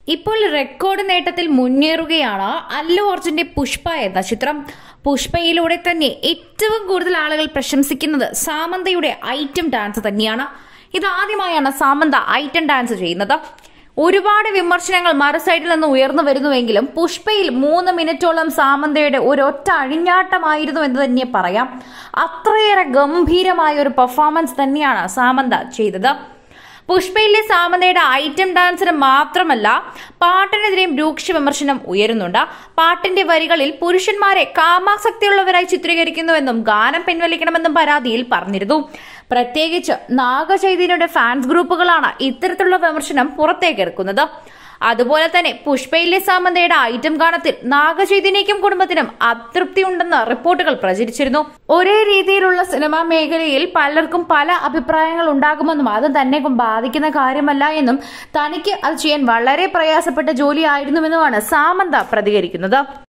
ഇപ്പോൾ റെക്കോർഡ് നേട്ടത്തിൽ മുന്നേറുകയാണ് അല്ലു അർജുന്റെ പുഷ്പ എന്ന ചിത്രം പുഷ്പയിലൂടെ തന്നെ ഏറ്റവും കൂടുതൽ ആളുകൾ പ്രശംസിക്കുന്നത് സാമന്തയുടെ ഐറ്റം ഡാൻസ് തന്നെയാണ് ഇതാദ്യമായാണ് സാമന്ത ഐറ്റം ഡാൻസ് ചെയ്യുന്നത് ഒരുപാട് വിമർശനങ്ങൾ മറുസൈഡിൽ നിന്ന് ഉയർന്നു വരുന്നുവെങ്കിലും പുഷ്പയിൽ മൂന്ന് മിനിറ്റോളം സാമന്തയുടെ ഒരൊറ്റ അഴിഞ്ഞാട്ടമായിരുന്നു എന്ന് തന്നെ പറയാം അത്രയേറെ ഗംഭീരമായ ഒരു പെർഫോമൻസ് തന്നെയാണ് സാമന്ത ചെയ്തത് പുഷ്പയിലെ സാമന്തയുടെ ഐറ്റം ഡാൻസിന് മാത്രമല്ല പാട്ടിനെതിരെയും രൂക്ഷ വിമർശനം ഉയരുന്നുണ്ട് പാട്ടിന്റെ വരികളിൽ പുരുഷന്മാരെ കാമാസക്തിയുള്ളവരായി ചിത്രീകരിക്കുന്നുവെന്നും ഗാനം പിൻവലിക്കണമെന്നും പരാതിയിൽ പറഞ്ഞിരുന്നു പ്രത്യേകിച്ച് നാഗചൈതന്യയുടെ ഫാൻസ് ഗ്രൂപ്പുകളാണ് ഇത്തരത്തിലുള്ള വിമർശനം പുറത്തേക്കെടുക്കുന്നത് അതുപോലെ തന്നെ പുഷ്പയിലെ സാമന്തയുടെ ഐറ്റം ഗാനത്തിൽ നാഗചൈതന്യയ്ക്കും കുടുംബത്തിനും അതൃപ്തിയുണ്ടെന്ന് റിപ്പോർട്ടുകൾ പ്രചരിച്ചിരുന്നു ഒരേ രീതിയിലുള്ള സിനിമാ മേഖലയിൽ പലർക്കും പല അഭിപ്രായങ്ങൾ ഉണ്ടാകുമെന്നും അത് തന്നെ ബാധിക്കുന്ന കാര്യമല്ല എന്നും തനിക്ക് അത് ചെയ്യാൻ വളരെ പ്രയാസപ്പെട്ട ജോലിയായിരുന്നുവെന്നുമാണ് സാമന്ത പ്രതികരിക്കുന്നത്